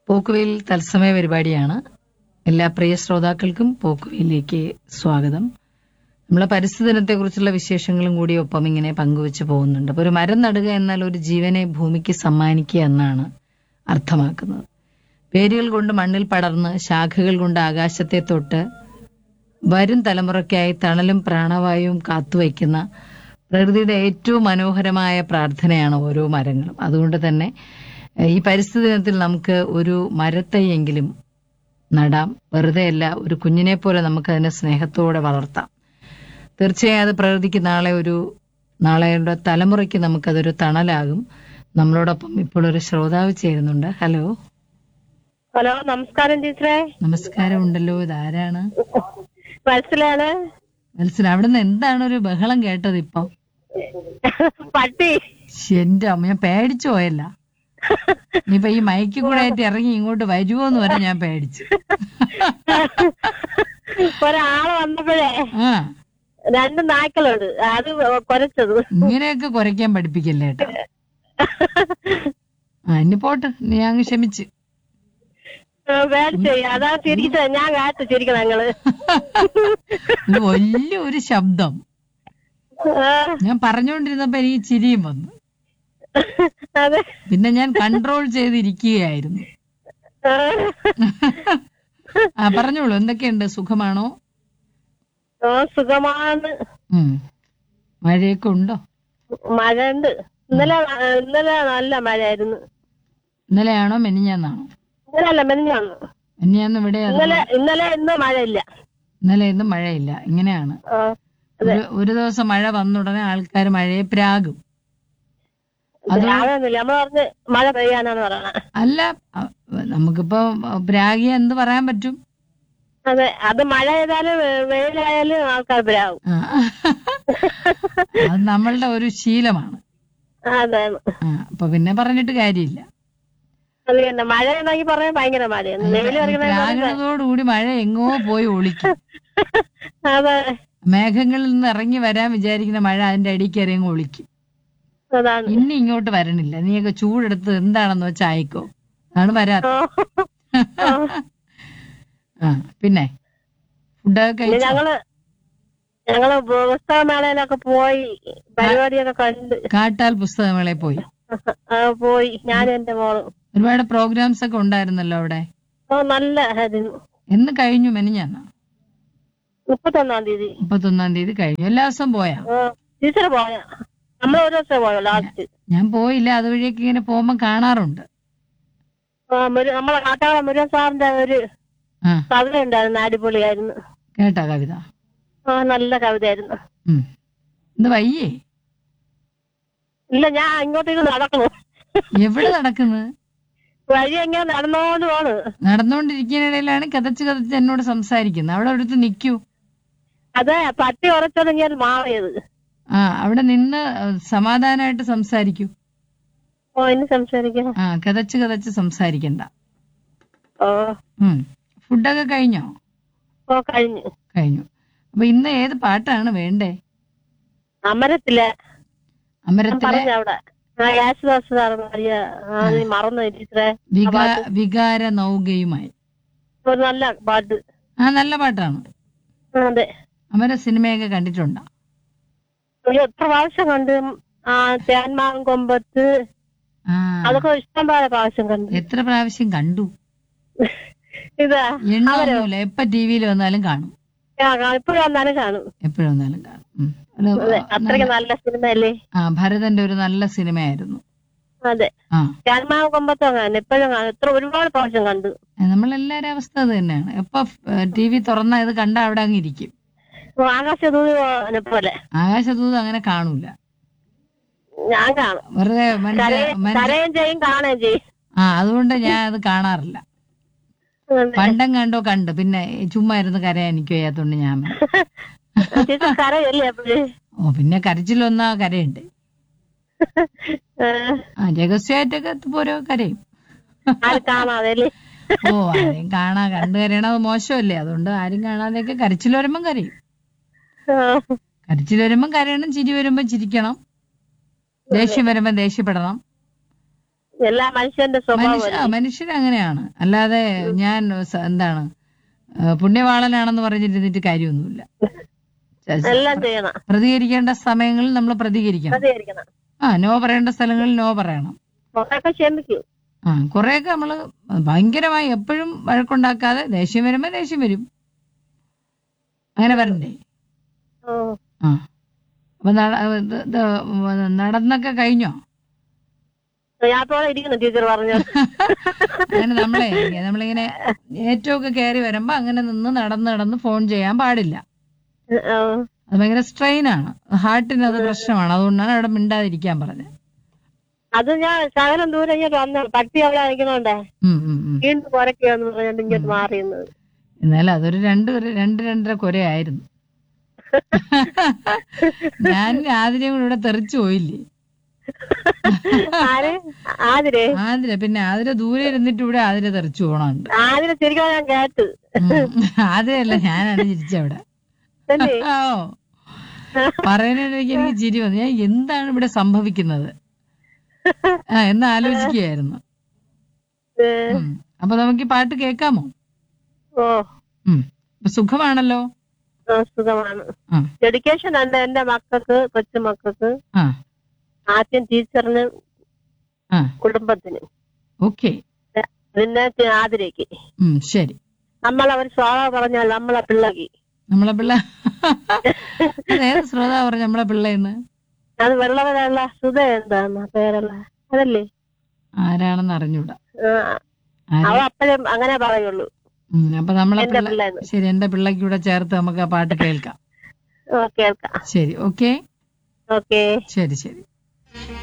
പോക്കുവെയിൽ തത്സമയ പരിപാടിയാണ് എല്ലാ പ്രിയ ശ്രോതാക്കൾക്കും പോക്കുവെയിലേക്ക് സ്വാഗതം നമ്മളെ പരിസ്ഥിതി ദിനത്തെക്കുറിച്ചുള്ള വിശേഷങ്ങളും കൂടി ഒപ്പം ഇങ്ങനെ പങ്കുവെച്ച് പോകുന്നുണ്ട് അപ്പോൾ ഒരു മരം നടുക എന്നാൽ ഒരു ജീവനെ ഭൂമിക്ക് സമ്മാനിക്കുക എന്നാണ് അർത്ഥമാക്കുന്നത് വേരുകൾ കൊണ്ട് മണ്ണിൽ പടർന്ന് ശാഖകൾ കൊണ്ട് ആകാശത്തെ തൊട്ട് വരും തലമുറയ്ക്കായി തണലും പ്രാണവായുവും കാത്തുവയ്ക്കുന്ന പ്രകൃതിയുടെ ഏറ്റവും മനോഹരമായ പ്രാർത്ഥനയാണ് ഓരോ മരങ്ങളും അതുകൊണ്ട് തന്നെ ഏഹ്, ഈ പരിസ്ഥിതി ദിനത്തിൽ നമുക്ക് ഒരു മരത്തൈയെങ്കിലും നടാം വെറുതെയല്ല ഒരു കുഞ്ഞിനെ പോലെ നമുക്ക് അതിനെ സ്നേഹത്തോടെ വളർത്താം തീർച്ചയായും അത് പ്രകൃതിക്ക് നാളെ ഒരു നാളെയുടെ തലമുറയ്ക്ക് നമുക്കതൊരു തണലാകും നമ്മളോടൊപ്പം ഇപ്പോൾ ഒരു ശ്രോതാവ് ചേരുന്നുണ്ട് ഹലോ ഹലോ നമസ്കാരം ടീച്ചറെ നമസ്കാരം ഉണ്ടല്ലോ ഇതാരാണ് മനസ്സിലാണ് മനസ്സിലായി അവിടുന്ന് എന്താണ് ഒരു ബഹളം കേട്ടത് ഇപ്പൊ പട്ടി ശ്ശെ, എന്റെ അമ്മ ഞാൻ പേടിച്ചു പോയല്ല ഇനിയിപ്പൊ ഈ മയക്കി കൂടെ ആയിട്ട് ഇറങ്ങി ഇങ്ങോട്ട് വരുമോന്ന് വരെ ഞാൻ പേടിച്ചു ഒരാള് വന്നപ്പോഴേ ആ രണ്ട് നായ്ക്കളുണ്ട് അത് കുറച്ചത് ഇങ്ങനെയൊക്കെ കുരയ്ക്കാൻ പഠിപ്പിക്കല്ലേ ഏട്ടാ ആ ഇനി പോട്ടെ നീ അങ്ങ് ക്ഷമിച്ച് മേടിച്ചു അതാ ചിരിച്ചത് ഞാൻ കാത്തു ചിരിക്കണം ഞങ്ങള് ഒരു വലിയ ഒരു ശബ്ദം ആ, ഞാൻ പറഞ്ഞുകൊണ്ടിരുന്നപ്പോ എനിക്ക് ചിരിയും വന്നു അതെ പിന്നെ ഞാൻ കൺട്രോൾ ചെയ്തിരിക്കുകയായിരുന്നു ആ, ആ പറഞ്ഞോളൂ എന്തൊക്കെയുണ്ട് സുഖമാണോ ഓ സുഖമാണ് ഉം മഴയൊക്കെ ഉണ്ടോ മഴ ഉണ്ട് ഇന്നലെ ഇന്നലെ നല്ല മഴയായിരുന്നു ഇന്നലെയാണോ മെനിഞ്ഞാന്നാണോ ഇന്നലെ അല്ല മെനിഞ്ഞാന്ന് മെനിഞ്ഞാന്ന് ഇവിടെ ഇന്നലെ ഇന്നലെ ഇന്ന് മഴയില്ല ഇന്നലെ ഇന്നും മഴയില്ല ഇങ്ങനെയാണ് ആ, ഒരു ഒരു ദിവസം മഴ വന്നുടനെ ആൾക്കാർ മഴയെ പ്രാകും രാവിലെ നമ്മൾ പറഞ്ഞ് മഴ പെയ്യാനാണ് പറയണത് അല്ല അ- നമുക്കിപ്പോ പ്രാഗിയ എന്ത് പറയാൻ പറ്റും അതെ അത് മഴ ചെയ്താലും വെ- വെയിലായാലും ആൾക്കാർ പ്രാവും ആ. അത് നമ്മളുടെ ഒരു ശീലമാണ് അതെ ആ അപ്പൊ പിന്നെ പറഞ്ഞിട്ട് കാര്യമില്ല അത് തന്നെ മഴ ഉണ്ടെങ്കിൽ പറയാൻ ഭയങ്കര മഴയാണ് വെയിൽ പറയുന്നത് പ്രാകണതോടുകൂടി മഴ എങ്ങോ പോയി ഒളിക്കും അതെ മേഘങ്ങളിൽ നിന്ന് ഇറങ്ങി വരാൻ വിചാരിക്കുന്ന മഴ അതിന്റെ അടിക്ക് ഇറങ്ങി ഒളിക്കും അതാണ് ഇനി ഇങ്ങോട്ട് വരണില്ല നീയൊക്കെ ചൂടെടുത്ത് എന്താണെന്ന് വെച്ചാൽ ആയിക്കോ അതാണ് വരാത്ത ഓ. ആ പിന്നെ ഫുഡൊക്കെ പിന്നെ കഴിച്ചോ ഞങ്ങള് ഞങ്ങള് പുസ്തകമേളയിലൊക്കെ പോയി പരിപാടിയൊക്കെ കണ്ട് കാട്ടാൽ പുസ്തകമേളയിൽ പോയി ആ, പോയി ഞാനും എന്റെ മോളും ഒരുപാട് പ്രോഗ്രാംസ് ഒക്കെ ഉണ്ടായിരുന്നല്ലോ അവിടെ ഓ നല്ല ആയിരുന്നു എന്ന് കഴിഞ്ഞു മെനിഞ്ഞാന്ന മുപ്പത്തൊന്നാം തീയതി മുപ്പത്തൊന്നാം തീയതി കഴിഞ്ഞു എല്ലാ ദിവസവും പോയാ ഓ ടീച്ചർ പോയ നമ്മൾ ഒരു ദിവസം പോയോ ലാസ്റ്റ് ഞാൻ പോയില്ല അതുവഴിയൊക്കെ ഇങ്ങനെ പോകുമ്പോ കാണാറുണ്ട് നമ്മളെ കാട്ടാള മുരുകൻ സാറിന്റെ ഒരു ആ കവിത ഉണ്ടായിരുന്നു അടിപൊളിയായിരുന്നു കേട്ടാ കവിത ആ നല്ല കവിതയായിരുന്നു ഉം ഇത് വയ്യേ ഇല്ല ഞാൻ ഇങ്ങോട്ടേക്ക് നടക്കണു എവിടെ നടക്കുന്നത് വഴി എങ്ങനെ നടന്നോണ്ട് പോണ് നടന്നുകൊണ്ടിരിക്കുന്നതിനിടയിലാണ് കതച്ച് കതച്ച് എന്നോട് സംസാരിക്കുന്നത് അവിടെ അടുത്ത് നിൽക്കൂ അതെ പട്ടി ഉറച്ചത് ഞാൻ മാറിയത് ആ അവിടെ നിന്ന് സമാധാനമായിട്ട് സംസാരിക്കൂ ഓ ഇനി സംസാരിക്കാം ആ കതച്ച് കതച്ച് സംസാരിക്കണ്ട ഓ ഉം ഫുഡൊക്കെ കഴിഞ്ഞോ ഓ കഴിഞ്ഞു കഴിഞ്ഞു അപ്പൊ ഇന്ന് ഏത് പാട്ടാണ് വേണ്ടേ അമരത്തിലെ ഞാൻ അമരത്തിലെ പറഞ്ഞ അവിടെ ആ യേശുദാസ് സാർ മറിയ ആ നീ മറന്നു ടീച്ചറെ വികാ വികാര നൗകയുമായി ഒരു നല്ല പാട്ട് ആ നല്ല പാട്ടാണ് ആ, അതെ അമര സിനിമയൊക്കെ കണ്ടിട്ടുണ്ടോ ഒരു എത്ര പ്രാവശ്യം കണ്ട് ആ തേന്മാൻ കൊമ്പത്ത് ആ അതൊക്കെ ഇഷ്ടം പോലെ പ്രാവശ്യം കണ്ടു എത്ര പ്രാവശ്യം കണ്ടു ഇതാ എണ്ണൊന്നുമില്ല എപ്പ ടി വിയിൽ വന്നാലും കാണും ഇപ്പോഴും വന്നാലും കാണും എപ്പോഴും വന്നാലും കാണും ഉം. ഒരു, അതെ അത്രയ്ക്ക് നല്ല സിനിമയല്ലേ ആ ഭരതന്റെ ഒരു നല്ല സിനിമയായിരുന്നു അതെ ആ തേന്മാൻ കൊമ്പത്ത് അങ്ങനെ എപ്പോഴും കാണും എത്ര ഒരുപാട് പ്രാവശ്യം കണ്ടു നമ്മളെല്ലാരും അവസ്ഥ അത് തന്നെയാണ് എപ്പോ ടി വി തുറന്നാ ഇത് കണ്ട അവിടെ അങ്ങ് ഇരിക്കും ഓ, ആകാശദൂതിനെ പോലെ ആകാശദൂത് അങ്ങനെ കാണൂല ഞാൻ കാണും വെറുതെ മനുഷ്യ കരയും മനുഷ്യ കരയും ചെയ്യും കാണുകയും ചെയ്യും ആ അതുകൊണ്ട് ഞാൻ അത് കാണാറില്ല അതെ. പണ്ടം കണ്ടോ കണ്ട് പിന്നെ ചുമ്മാ ഇരുന്ന് കരയാൻ എനിക്ക് വയ്യാത്തോണ്ട് ഞാൻ ചേച്ചി കരയല്ലേ അപ്പോഴേ ഓ പിന്നെ കരച്ചിലൊന്നാ കരയുണ്ട് ആ, ആ രഹസ്യമായിട്ടൊക്കെ പോരോ കരയും ആരും കാണാതെ അല്ലേ ഓ ആരെയും കാണാ കണ്ടു കരയണത് മോശമല്ലേ അതുകൊണ്ട് ആരും കാണാതെയൊക്കെ കരച്ചിൽ വരുമ്പം കരയും ആ, കരച്ചിൽ വരുമ്പം കരയണം ചിരി വരുമ്പം ചിരിക്കണം ദേഷ്യം വരുമ്പം ദേഷ്യപ്പെടണം എല്ലാ മനുഷ്യന്റെ സ്വഭാവം മനുഷ്യ മനുഷ്യർ അങ്ങനെയാണ് അല്ലാതെ ഞാൻ സ- എന്താണ് ആ, പുണ്യവാളനാണെന്ന് പറഞ്ഞിരുന്നിട്ട് കാര്യമൊന്നുമില്ല എല്ലാം ചെയ്യണം പ്രതികരിക്കേണ്ട സമയങ്ങളിൽ നമ്മൾ പ്രതികരിക്കണം പ്രതികരിക്കണം ആ നോ പറയേണ്ട സ്ഥലങ്ങളിൽ നോ പറയണം കുറെയൊക്കെ ക്ഷമിക്കും ആ കുറെയൊക്കെ നമ്മള് ഭയങ്കരമായി എപ്പോഴും വഴക്കുണ്ടാക്കാതെ ദേഷ്യം വരുമ്പോ ദേഷ്യം വരും അങ്ങനെ വരണ്ടേ ഓ ആ അപ്പൊ നട- ഇത് ഇത് നടന്നൊക്കെ കഴിഞ്ഞോ ഞാത്തോടെ ഇരിക്കുന്നു ടീച്ചർ പറഞ്ഞു അങ്ങനെ നമ്മളെ നമ്മളിങ്ങനെ ഏറ്റവും ഒക്കെ കയറി വരുമ്പോ അങ്ങനെ നിന്ന് നടന്ന് നടന്ന് ഫോൺ ചെയ്യാൻ പാടില്ല ഓ, അത് ഭയങ്കര സ്ട്രെയിൻ ആണ് ഹാർട്ടിന് അത് പ്രശ്നമാണ് അതുകൊണ്ടാണ് അവിടെ മിണ്ടാതിരിക്കാൻ പറഞ്ഞത് അത് ഞാൻ ശകലം ദൂരം ഇങ്ങോട്ട് വന്ന പട്ടി അവിടെ നിൽക്കണോണ്ടേ ഉം, ഉം, ഉം. വീണ്ടും കുരയ്ക്കാന്ന് പറഞ്ഞിട്ട് ഇങ്ങോട്ട് മാറിയുന്നത് എന്നാലും അതൊരു രണ്ട് ഒരു- രണ്ട് രണ്ടര കൊരയായിരുന്നു ഞാൻ ആതിരയും കൂടെ ഇവിടെ തെറിച്ചു പോയില്ലേ ആര് ആതിരെ ആതിര പിന്നെ ആതിര ദൂരെ ഇരുന്നിട്ട് ഇവിടെ ആതിര തെറിച്ചു പോണുണ്ട് ആതിരെ ശരിക്കും ഞാൻ കേട്ട് ആതിരയല്ല ഞാനാണ് ചിരിച്ചവിടെ തന്നെ ഓ പറയുന്നതിലേക്ക് എനിക്ക് ചിരി വന്നു ഞാൻ എന്താണ് ഇവിടെ സംഭവിക്കുന്നത് ആ എന്ന് ആലോചിക്കുകയായിരുന്നു ഏ, ഉം. അപ്പൊ നമുക്ക് ഈ പാട്ട് കേൾക്കാമോ ഓ ഉം. ഇപ്പൊ സുഖമാണല്ലോ ആ, സുഖമാണ് ആ ഡെഡിക്കേഷൻ ഉണ്ട് എന്റെ മക്കൾക്ക് കൊച്ചുമക്കൾക്ക് ആ ആദ്യം ടീച്ചറിന് ആ കുടുംബത്തിന് ഓക്കെ പിന്നെ ആതിരയ്ക്ക് ഉം ശരി നമ്മളവർ സ്വാഗതം പറഞ്ഞാൽ നമ്മളെ പിള്ളക്ക് നമ്മളെ പിള്ള അതേത് ശ്രോതാ പറഞ്ഞു നമ്മളെ പിള്ളേന്ന് അത് വെള്ളവരുള്ള സുധ എന്താണ് പേരല്ല അതല്ലേ ആരാണെന്ന് അറിഞ്ഞൂടാ ആ, ആര്? അവ അപ്പഴും അങ്ങനെ പറയുള്ളൂ ഉം, അപ്പൊ നമ്മളെ എന്റെ പിള്ള പിള്ളേന്ന് ശരി എന്റെ പിള്ളയ്ക്ക് കൂടെ ചേർത്ത് നമുക്ക് ആ പാട്ട് കേൾക്കാം ഓ കേൾക്കാം ശരി ഓക്കെ ഓക്കേ ശരി ശരി